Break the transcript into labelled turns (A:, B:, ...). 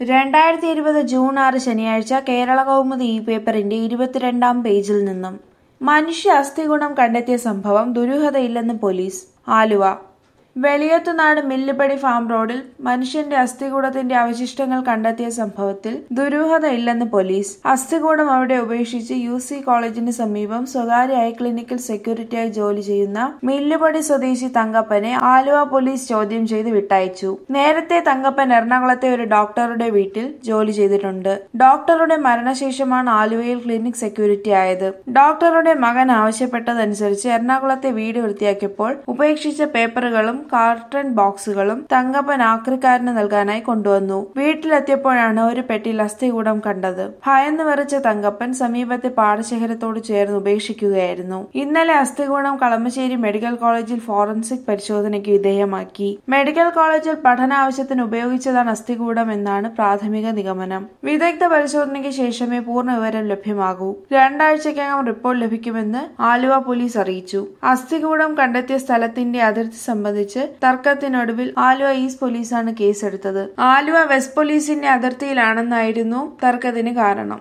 A: രണ്ടായിരത്തി ഇരുപത് ജൂൺ ആറ് ശനിയാഴ്ച കേരള കൗമുദി ഈ പേപ്പറിന്റെ ഇരുപത്തിരണ്ടാം പേജിൽ നിന്നും മനുഷ്യ അസ്ഥിഗുണം കണ്ടെത്തിയ സംഭവം ദുരൂഹതയില്ലെന്ന് പോലീസ് ആലുവ വെളിയത്തുനാട് മില്ലുപടി ഫാം റോഡിൽ മനുഷ്യന്റെ അസ്ഥികൂടത്തിന്റെ അവശിഷ്ടങ്ങൾ കണ്ടെത്തിയ സംഭവത്തിൽ ദുരൂഹതയില്ലെന്ന് പോലീസ് അസ്ഥികൂടം അവിടെ ഉപേക്ഷിച്ച് യു സി കോളേജിന് സമീപം സ്വകാര്യ ഐ ക്ലിനിക്കിൽ സെക്യൂരിറ്റിയായി ജോലി ചെയ്യുന്ന മില്ലുപടി സ്വദേശി തങ്കപ്പനെ ആലുവ പോലീസ് ചോദ്യം ചെയ്ത് വിട്ടയച്ചു നേരത്തെ തങ്കപ്പൻ എറണാകുളത്തെ ഒരു ഡോക്ടറുടെ വീട്ടിൽ ജോലി ചെയ്തിട്ടുണ്ട് ഡോക്ടറുടെ മരണശേഷമാണ് ആലുവയിൽ ക്ലിനിക് സെക്യൂരിറ്റി ആയത് ഡോക്ടറുടെ മകൻ ആവശ്യപ്പെട്ടതനുസരിച്ച് എറണാകുളത്തെ വീട് വൃത്തിയാക്കിയപ്പോൾ ഉപേക്ഷിച്ച പേപ്പറുകളും കാർട്ടൺ ബോക്സുകളും തങ്കപ്പൻ ആക്രിക്കാരന് നൽകാനായി കൊണ്ടുവന്നു വീട്ടിലെത്തിയപ്പോഴാണ് ഒരു പെട്ടിയിൽ അസ്ഥികൂടം കണ്ടത് ഭയന്ന് വിറച്ച തങ്കപ്പൻ സമീപത്തെ പാടശേഖരത്തോട് ചേർന്ന് ഉപേക്ഷിക്കുകയായിരുന്നു ഇന്നലെ അസ്ഥികൂടം കളമശ്ശേരി മെഡിക്കൽ കോളേജിൽ ഫോറൻസിക് പരിശോധനയ്ക്ക് വിധേയമാക്കി മെഡിക്കൽ കോളേജിൽ പഠനാവശ്യത്തിന് ഉപയോഗിച്ചതാണ് അസ്ഥികൂടം എന്നാണ് പ്രാഥമിക നിഗമനം വിദഗ്ധ പരിശോധനയ്ക്ക് ശേഷമേ പൂർണ്ണ വിവരം ലഭ്യമാകൂ രണ്ടാഴ്ചക്കകം റിപ്പോർട്ട് ലഭിക്കുമെന്ന് ആലുവ പോലീസ് അറിയിച്ചു അസ്ഥികൂടം കണ്ടെത്തിയ സ്ഥലത്തിന്റെ അതിർത്തി സംബന്ധിച്ച് തർക്കത്തിനൊടുവിൽ ആലുവ ഈസ്റ്റ് പോലീസാണ് കേസെടുത്തത് ആലുവ വെസ്റ്റ് പോലീസിന്റെ അതിർത്തിയിലാണെന്നായിരുന്നു തർക്കത്തിന് കാരണം